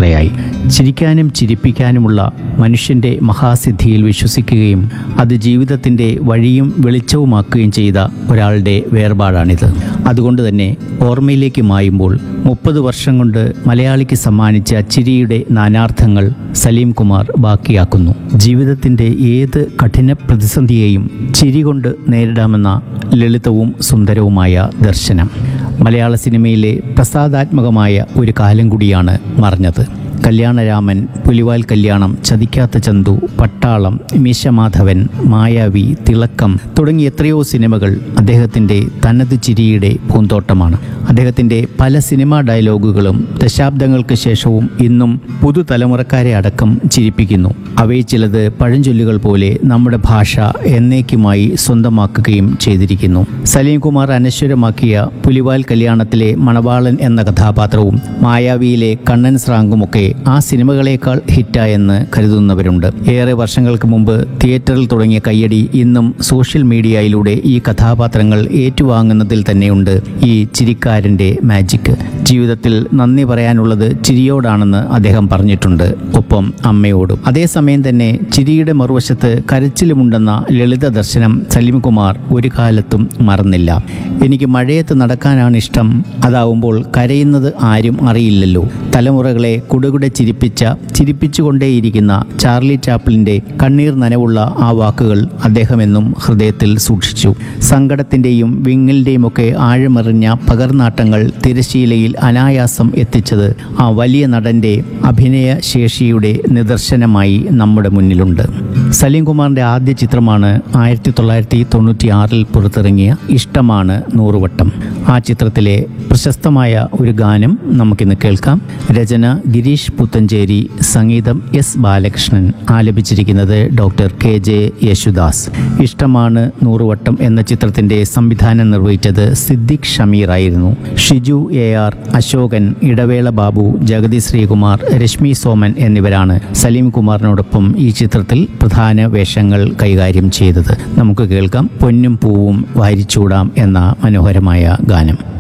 യാത്രയായി ചിരിക്കാനും ചിരിപ്പിക്കാനുമുള്ള മനുഷ്യൻ്റെ മഹാസിദ്ധിയിൽ വിശ്വസിക്കുകയും അത് ജീവിതത്തിൻ്റെ വഴിയും വെളിച്ചവുമാക്കുകയും ചെയ്ത ഒരാളുടെ വേർപാടാണിത് അതുകൊണ്ട് തന്നെ ഓർമ്മയിലേക്ക് മായുമ്പോൾ മുപ്പത് വർഷം കൊണ്ട് മലയാളിക്ക് സമ്മാനിച്ച ചിരിയുടെ നാനാർത്ഥങ്ങൾ സലീം കുമാർ ബാക്കിയാക്കുന്നു ജീവിതത്തിൻ്റെ ഏത് കഠിന പ്രതിസന്ധിയെയും ചിരി കൊണ്ട് നേരിടാമെന്ന ലളിതവും സുന്ദരവുമായ ദർശനം മലയാള സിനിമയിലെ പ്രസാദാത്മകമായ ഒരു കാലം കൂടിയാണ് മറഞ്ഞത് കല്യാണരാമൻ പുലിവാൽ കല്യാണം ചതിക്കാത്ത ചന്തു പട്ടാളം മീശമാധവൻ മായാവി തിളക്കം തുടങ്ങിയ എത്രയോ സിനിമകൾ അദ്ദേഹത്തിൻ്റെ തനത് ചിരിയുടെ പൂന്തോട്ടമാണ് അദ്ദേഹത്തിൻ്റെ പല സിനിമാ ഡയലോഗുകളും ദശാബ്ദങ്ങൾക്ക് ശേഷവും ഇന്നും പുതുതലമുറക്കാരെ അടക്കം ചിരിപ്പിക്കുന്നു അവയിൽ ചിലത് പഴഞ്ചൊല്ലുകൾ പോലെ നമ്മുടെ ഭാഷ എന്നേക്കുമായി സ്വന്തമാക്കുകയും ചെയ്തിരിക്കുന്നു സലീം കുമാർ അനശ്വരമാക്കിയ പുലിവാൽ കല്യാണത്തിലെ മണവാളൻ എന്ന കഥാപാത്രവും മായാവിയിലെ കണ്ണൻ സ്രാങ്കുമൊക്കെ ആ സിനിമകളേക്കാൾ ഹിറ്റായെന്ന് കരുതുന്നവരുണ്ട് ഏറെ വർഷങ്ങൾക്ക് മുമ്പ് തിയേറ്ററിൽ തുടങ്ങിയ കയ്യടി ഇന്നും സോഷ്യൽ മീഡിയയിലൂടെ ഈ കഥാപാത്രങ്ങൾ ഏറ്റുവാങ്ങുന്നതിൽ തന്നെയുണ്ട് ഈ ചിരിക്കാരൻ്റെ മാജിക് ജീവിതത്തിൽ നന്ദി പറയാനുള്ളത് ചിരിയോടാണെന്ന് അദ്ദേഹം പറഞ്ഞിട്ടുണ്ട് ഒപ്പം അമ്മയോടും അതേസമയം തന്നെ ചിരിയുടെ മറുവശത്ത് കരച്ചിലുമുണ്ടെന്ന ലളിത ദർശനം സലീംകുമാർ ഒരു കാലത്തും മറന്നില്ല എനിക്ക് മഴയത്ത് നടക്കാനാണ് ഇഷ്ടം അതാവുമ്പോൾ കരയുന്നത് ആരും അറിയില്ലല്ലോ തലമുറകളെ കുടുകുടെ ചിരിപ്പിച്ച ചിരിപ്പിച്ചുകൊണ്ടേയിരിക്കുന്ന ചാർലി ചാപ്ലിൻ്റെ കണ്ണീർ നനവുള്ള ആ വാക്കുകൾ അദ്ദേഹം എന്നും ഹൃദയത്തിൽ സൂക്ഷിച്ചു സങ്കടത്തിൻ്റെയും വിങ്ങലിൻ്റെയും ഒക്കെ ആഴമറിഞ്ഞ പകർനാട്ടങ്ങൾ തിരശീലയിൽ അനായാസം എത്തിച്ചത് ആ വലിയ നടൻ്റെ അഭിനയ ശേഷിയുടെ നിദർശനമായി നമ്മുടെ മുന്നിലുണ്ട് സലീം കുമാറിൻ്റെ ആദ്യ ചിത്രമാണ് ആയിരത്തി തൊള്ളായിരത്തി തൊണ്ണൂറ്റി ആറിൽ പുറത്തിറങ്ങിയ ഇഷ്ടമാണ് നൂറുവട്ടം ആ ചിത്രത്തിലെ പ്രശസ്തമായ ഒരു ഗാനം നമുക്കിന്ന് കേൾക്കാം രചന ഗിരീഷ് പുത്തഞ്ചേരി സംഗീതം എസ് ബാലകൃഷ്ണൻ ആലപിച്ചിരിക്കുന്നത് ഡോക്ടർ കെ ജെ യേശുദാസ് ഇഷ്ടമാണ് നൂറുവട്ടം എന്ന ചിത്രത്തിൻ്റെ സംവിധാനം നിർവഹിച്ചത് സിദ്ദിഖ് ഷമീർ ആയിരുന്നു ഷിജു എ ആർ അശോകൻ ഇടവേള ബാബു ജഗതി ശ്രീകുമാർ രശ്മി സോമൻ എന്നിവരാണ് സലീം കുമാറിനോടൊപ്പം ഈ ചിത്രത്തിൽ പ്രധാന വേഷങ്ങൾ കൈകാര്യം ചെയ്തത് നമുക്ക് കേൾക്കാം പൊന്നും പൂവും വാരിച്ചൂടാം എന്ന മനോഹരമായ ഗാനം